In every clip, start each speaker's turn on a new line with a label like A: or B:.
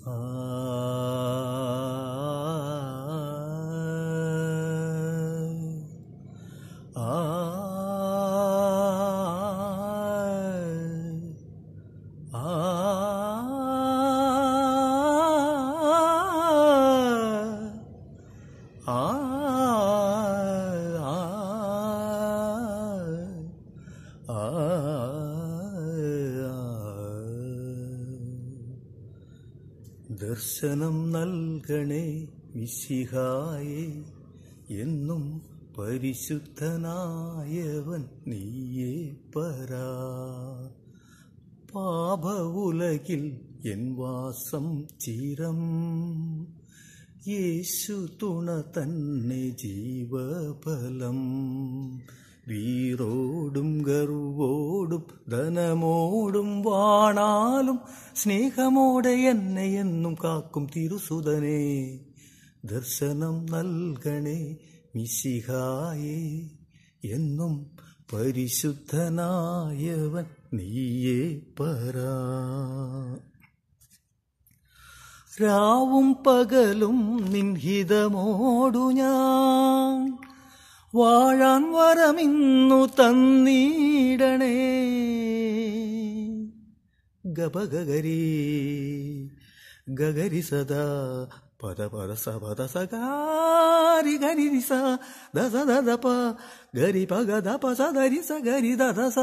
A: ആ ആ ആ ദർശനം നൽകണേ വിശിഹായേ എന്നും പരിശുദ്ധനായവൻ നീയേ പരാ പാപ ഉലകിൽ എൻ വാസം ചിരം യേശു തുണ തന്നെ ജീവഫലം വീറോടും ഗർവോടും ധനമോടും വാണാലും സ്നേഹമോടെ എന്നെ എന്നും കാക്കും തിരുസുതനെ ദർശനം നൽകണേ മിശിഹായേ എന്നും പരിശുദ്ധനായവൻ നീയേ പരാ രാവും പകലും നിൻഹിതമോടു ഞാൻ വാഴാൻ വരമിന്നു തന്നീടണേ ഗപഗരി ഗഗരി സദാ പദ പദ സ പദ സകാരി ഗരി സ ദസ ദദ പ ഗരി പ ഗദ പ സ ദരി സ ഗരി ദദ സ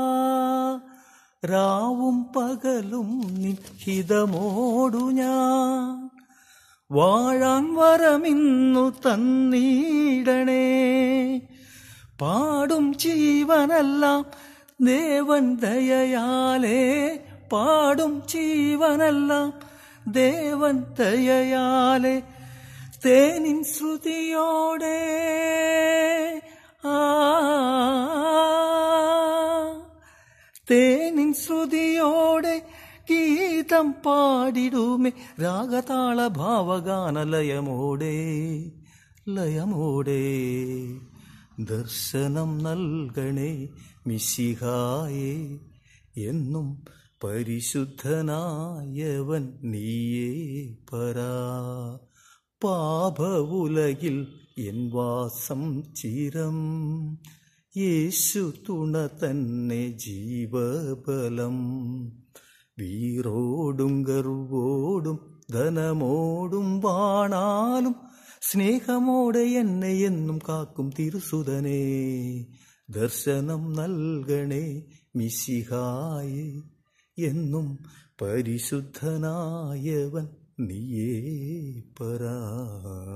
A: രാവും പകലും നിഹിതമോടു ഞാൻ വാഴാൻ വരമിന്നു തന്നീടണേ പാടും ജീവനെല്ലാം ദേവൻ ദയയാലേ പാടും ജീവനെല്ലാം ദേവൻ ദയയാലേ തേനിൻ ശ്രുതിയോടെ ആ തേനിൻ ശ്രുതിയോടെ ഗീതം പാടിടുമേ രാഗതാള ഭാവഗാന ലയമോടെ ലയമോടെ ദർശനം നൽകണേ മിശിഹായേ എന്നും പരിശുദ്ധനായവൻ നീയേ പരാ പാപവുലകിൽ എൻ വാസം ചിരം യേശു തുണ തന്നെ ജീവബലം വീറോടും ഗർവോടും ധനമോടും വാണാലും സ്നേഹമോടെ എന്നെ എന്നും കാക്കും തിരുസുതനെ ദർശനം നൽകണേ മിശിഹായേ എന്നും പരിശുദ്ധനായവൻ നീയേ പരാ